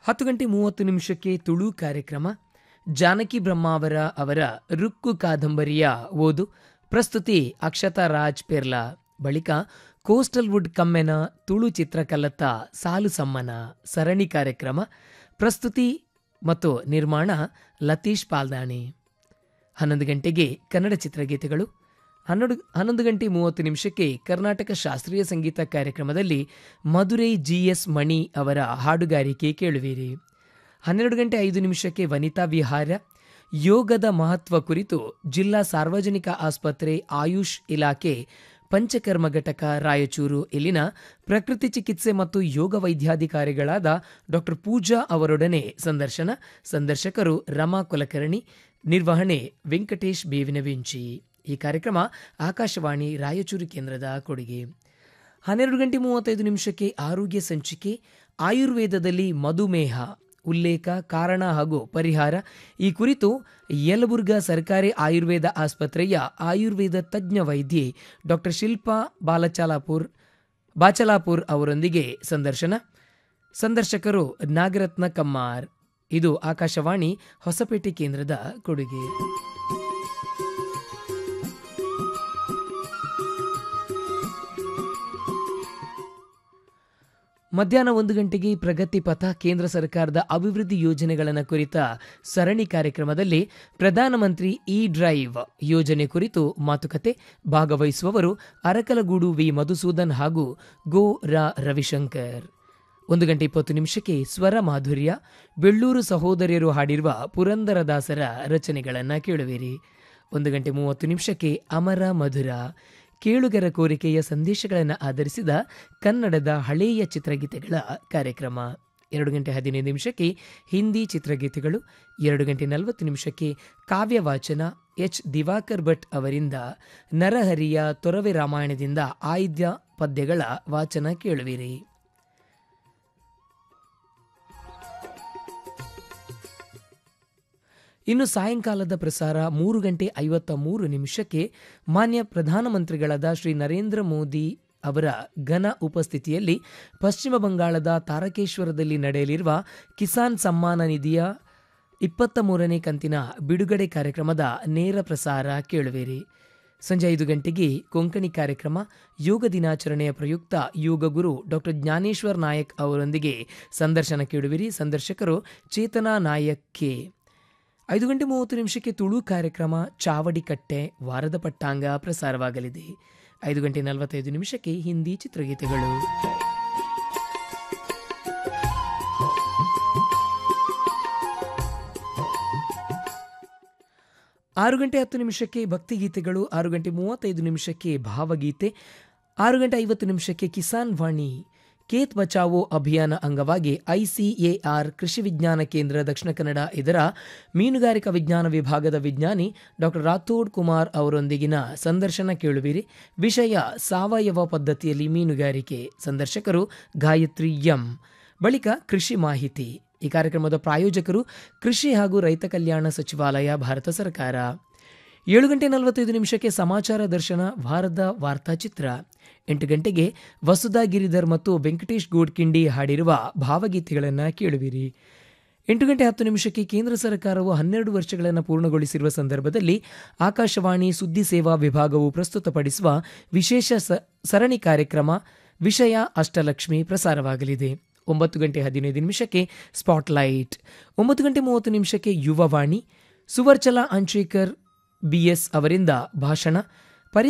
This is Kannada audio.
ಹತ್ತು ಗಂಟೆ ಮೂವತ್ತು ನಿಮಿಷಕ್ಕೆ ತುಳು ಕಾರ್ಯಕ್ರಮ ಜಾನಕಿ ಬ್ರಹ್ಮಾವರ ಅವರ ರುಕ್ಕು ಕಾದಂಬರಿಯ ಓದು ಪ್ರಸ್ತುತಿ ಅಕ್ಷತಾ ರಾಜ್ ಪೆರ್ಲಾ ಬಳಿಕ ಕೋಸ್ಟಲ್ ವುಡ್ ಕಮ್ಮೆನ ತುಳು ಚಿತ್ರಕಲತ್ತ ಸಾಲು ಸಮ್ಮನ ಸರಣಿ ಕಾರ್ಯಕ್ರಮ ಪ್ರಸ್ತುತಿ ಮತ್ತು ನಿರ್ಮಾಣ ಲತೀಶ್ ಪಾಲ್ದಾಣಿ ಹನ್ನೊಂದು ಗಂಟೆಗೆ ಕನ್ನಡ ಚಿತ್ರಗೀತೆಗಳು ಹನ್ನೆರಡು ಹನ್ನೊಂದು ಗಂಟೆ ಮೂವತ್ತು ನಿಮಿಷಕ್ಕೆ ಕರ್ನಾಟಕ ಶಾಸ್ತ್ರೀಯ ಸಂಗೀತ ಕಾರ್ಯಕ್ರಮದಲ್ಲಿ ಮಧುರೈ ಜಿ ಎಸ್ ಮಣಿ ಅವರ ಹಾಡುಗಾರಿಕೆ ಕೇಳುವಿರಿ ಹನ್ನೆರಡು ಗಂಟೆ ಐದು ನಿಮಿಷಕ್ಕೆ ವನಿತಾ ವಿಹಾರ ಯೋಗದ ಮಹತ್ವ ಕುರಿತು ಜಿಲ್ಲಾ ಸಾರ್ವಜನಿಕ ಆಸ್ಪತ್ರೆ ಆಯುಷ್ ಇಲಾಖೆ ಪಂಚಕರ್ಮ ಘಟಕ ರಾಯಚೂರು ಇಲ್ಲಿನ ಪ್ರಕೃತಿ ಚಿಕಿತ್ಸೆ ಮತ್ತು ಯೋಗ ವೈದ್ಯಾಧಿಕಾರಿಗಳಾದ ಡಾಕ್ಟರ್ ಪೂಜಾ ಅವರೊಡನೆ ಸಂದರ್ಶನ ಸಂದರ್ಶಕರು ರಮಾ ಕುಲಕರ್ಣಿ ನಿರ್ವಹಣೆ ವೆಂಕಟೇಶ್ ಬೇವಿನವಿಂಚಿ ಈ ಕಾರ್ಯಕ್ರಮ ಆಕಾಶವಾಣಿ ರಾಯಚೂರು ಕೇಂದ್ರದ ಕೊಡುಗೆ ಹನ್ನೆರಡು ಗಂಟೆ ಮೂವತ್ತೈದು ನಿಮಿಷಕ್ಕೆ ಆರೋಗ್ಯ ಸಂಚಿಕೆ ಆಯುರ್ವೇದದಲ್ಲಿ ಮಧುಮೇಹ ಉಲ್ಲೇಖ ಕಾರಣ ಹಾಗೂ ಪರಿಹಾರ ಈ ಕುರಿತು ಯಲಬುರ್ಗಾ ಸರ್ಕಾರಿ ಆಯುರ್ವೇದ ಆಸ್ಪತ್ರೆಯ ಆಯುರ್ವೇದ ತಜ್ಞ ವೈದ್ಯೆ ಡಾಕ್ಟರ್ ಶಿಲ್ಪಾ ಬಾಲಚಾಲಾಪುರ್ ಬಾಚಲಾಪುರ್ ಅವರೊಂದಿಗೆ ಸಂದರ್ಶನ ಸಂದರ್ಶಕರು ನಾಗರತ್ನ ಕಮ್ಮಾರ್ ಇದು ಆಕಾಶವಾಣಿ ಹೊಸಪೇಟೆ ಕೇಂದ್ರದ ಕೊಡುಗೆ ಮಧ್ಯಾಹ್ನ ಒಂದು ಗಂಟೆಗೆ ಪ್ರಗತಿ ಪಥ ಕೇಂದ್ರ ಸರ್ಕಾರದ ಅಭಿವೃದ್ಧಿ ಯೋಜನೆಗಳನ್ನು ಕುರಿತ ಸರಣಿ ಕಾರ್ಯಕ್ರಮದಲ್ಲಿ ಪ್ರಧಾನಮಂತ್ರಿ ಇ ಡ್ರೈವ್ ಯೋಜನೆ ಕುರಿತು ಮಾತುಕತೆ ಭಾಗವಹಿಸುವವರು ಅರಕಲಗೂಡು ವಿ ಮಧುಸೂದನ್ ಹಾಗೂ ಗೋ ರಾ ರವಿಶಂಕರ್ ಒಂದು ಗಂಟೆ ಇಪ್ಪತ್ತು ನಿಮಿಷಕ್ಕೆ ಸ್ವರ ಮಾಧುರ್ಯ ಬೆಳ್ಳೂರು ಸಹೋದರಿಯರು ಹಾಡಿರುವ ಪುರಂದರದಾಸರ ರಚನೆಗಳನ್ನು ಕೇಳುವಿರಿ ಒಂದು ಗಂಟೆ ಮೂವತ್ತು ನಿಮಿಷಕ್ಕೆ ಅಮರ ಮಧುರ ಕೇಳುಗರ ಕೋರಿಕೆಯ ಸಂದೇಶಗಳನ್ನು ಆಧರಿಸಿದ ಕನ್ನಡದ ಹಳೆಯ ಚಿತ್ರಗೀತೆಗಳ ಕಾರ್ಯಕ್ರಮ ಎರಡು ಗಂಟೆ ಹದಿನೈದು ನಿಮಿಷಕ್ಕೆ ಹಿಂದಿ ಚಿತ್ರಗೀತೆಗಳು ಎರಡು ಗಂಟೆ ನಲವತ್ತು ನಿಮಿಷಕ್ಕೆ ಕಾವ್ಯ ವಾಚನ ಎಚ್ ದಿವಾಕರ್ ಭಟ್ ಅವರಿಂದ ನರಹರಿಯ ತೊರವೆ ರಾಮಾಯಣದಿಂದ ಆಯ್ದ ಪದ್ಯಗಳ ವಾಚನ ಕೇಳುವಿರಿ ಇನ್ನು ಸಾಯಂಕಾಲದ ಪ್ರಸಾರ ಮೂರು ಗಂಟೆ ಐವತ್ತ ಮೂರು ನಿಮಿಷಕ್ಕೆ ಮಾನ್ಯ ಪ್ರಧಾನಮಂತ್ರಿಗಳಾದ ಶ್ರೀ ನರೇಂದ್ರ ಮೋದಿ ಅವರ ಘನ ಉಪಸ್ಥಿತಿಯಲ್ಲಿ ಪಶ್ಚಿಮ ಬಂಗಾಳದ ತಾರಕೇಶ್ವರದಲ್ಲಿ ನಡೆಯಲಿರುವ ಕಿಸಾನ್ ಸಮ್ಮಾನ ನಿಧಿಯ ಇಪ್ಪತ್ತ ಮೂರನೇ ಕಂತಿನ ಬಿಡುಗಡೆ ಕಾರ್ಯಕ್ರಮದ ನೇರ ಪ್ರಸಾರ ಕೇಳುವಿರಿ ಸಂಜೆ ಐದು ಗಂಟೆಗೆ ಕೊಂಕಣಿ ಕಾರ್ಯಕ್ರಮ ಯೋಗ ದಿನಾಚರಣೆಯ ಪ್ರಯುಕ್ತ ಯೋಗ ಗುರು ಡಾಕ್ಟರ್ ಜ್ಞಾನೇಶ್ವರ್ ನಾಯಕ್ ಅವರೊಂದಿಗೆ ಸಂದರ್ಶನ ಕೇಳುವಿರಿ ಸಂದರ್ಶಕರು ಚೇತನಾ ನಾಯಕ್ ಕೆ ಐದು ಗಂಟೆ ಮೂವತ್ತು ನಿಮಿಷಕ್ಕೆ ತುಳು ಕಾರ್ಯಕ್ರಮ ಚಾವಡಿ ಕಟ್ಟೆ ವಾರದ ಪಟ್ಟಾಂಗ ಪ್ರಸಾರವಾಗಲಿದೆ ಐದು ಗಂಟೆ ನಲವತ್ತೈದು ನಿಮಿಷಕ್ಕೆ ಹಿಂದಿ ಚಿತ್ರಗೀತೆಗಳು ಆರು ಗಂಟೆ ಹತ್ತು ನಿಮಿಷಕ್ಕೆ ಭಕ್ತಿಗೀತೆಗಳು ಆರು ಗಂಟೆ ಮೂವತ್ತೈದು ನಿಮಿಷಕ್ಕೆ ಭಾವಗೀತೆ ಆರು ಗಂಟೆ ಐವತ್ತು ನಿಮಿಷಕ್ಕೆ ಕಿಸಾನ್ ವಾಣಿ ಕೇತ್ ಬಚಾವೋ ಅಭಿಯಾನ ಅಂಗವಾಗಿ ಐಸಿಎಆರ್ ಕೃಷಿ ವಿಜ್ಞಾನ ಕೇಂದ್ರ ದಕ್ಷಿಣ ಕನ್ನಡ ಇದರ ಮೀನುಗಾರಿಕಾ ವಿಜ್ಞಾನ ವಿಭಾಗದ ವಿಜ್ಞಾನಿ ಡಾಕ್ಟರ್ ರಾಥೋಡ್ ಕುಮಾರ್ ಅವರೊಂದಿಗಿನ ಸಂದರ್ಶನ ಕೇಳುವಿರಿ ವಿಷಯ ಸಾವಯವ ಪದ್ಧತಿಯಲ್ಲಿ ಮೀನುಗಾರಿಕೆ ಸಂದರ್ಶಕರು ಗಾಯತ್ರಿ ಎಂ ಬಳಿಕ ಕೃಷಿ ಮಾಹಿತಿ ಈ ಕಾರ್ಯಕ್ರಮದ ಪ್ರಾಯೋಜಕರು ಕೃಷಿ ಹಾಗೂ ರೈತ ಕಲ್ಯಾಣ ಸಚಿವಾಲಯ ಭಾರತ ಸರ್ಕಾರ ಏಳು ಗಂಟೆ ನಲವತ್ತೈದು ನಿಮಿಷಕ್ಕೆ ಸಮಾಚಾರ ದರ್ಶನ ವಾರದ ವಾರ್ತಾಚಿತ್ರ ಎಂಟು ಗಂಟೆಗೆ ವಸುಧಾ ಗಿರಿಧರ್ ಮತ್ತು ವೆಂಕಟೇಶ್ ಗೋಡ್ಕಿಂಡಿ ಹಾಡಿರುವ ಭಾವಗೀತೆಗಳನ್ನು ಕೇಳುವಿರಿ ಎಂಟು ಗಂಟೆ ಹತ್ತು ನಿಮಿಷಕ್ಕೆ ಕೇಂದ್ರ ಸರ್ಕಾರವು ಹನ್ನೆರಡು ವರ್ಷಗಳನ್ನು ಪೂರ್ಣಗೊಳಿಸಿರುವ ಸಂದರ್ಭದಲ್ಲಿ ಆಕಾಶವಾಣಿ ಸುದ್ದಿ ಸೇವಾ ವಿಭಾಗವು ಪ್ರಸ್ತುತಪಡಿಸುವ ವಿಶೇಷ ಸರಣಿ ಕಾರ್ಯಕ್ರಮ ವಿಷಯ ಅಷ್ಟಲಕ್ಷ್ಮಿ ಪ್ರಸಾರವಾಗಲಿದೆ ಒಂಬತ್ತು ಗಂಟೆ ಹದಿನೈದು ನಿಮಿಷಕ್ಕೆ ಸ್ಪಾಟ್ಲೈಟ್ ಒಂಬತ್ತು ಗಂಟೆ ಮೂವತ್ತು ನಿಮಿಷಕ್ಕೆ ಯುವವಾಣಿ ಸುವರ್ಚಲಾ ಅಂಚೇಕರ್ ಬಿಎಸ್ ಅವರಿಂದ ಭಾಷಣ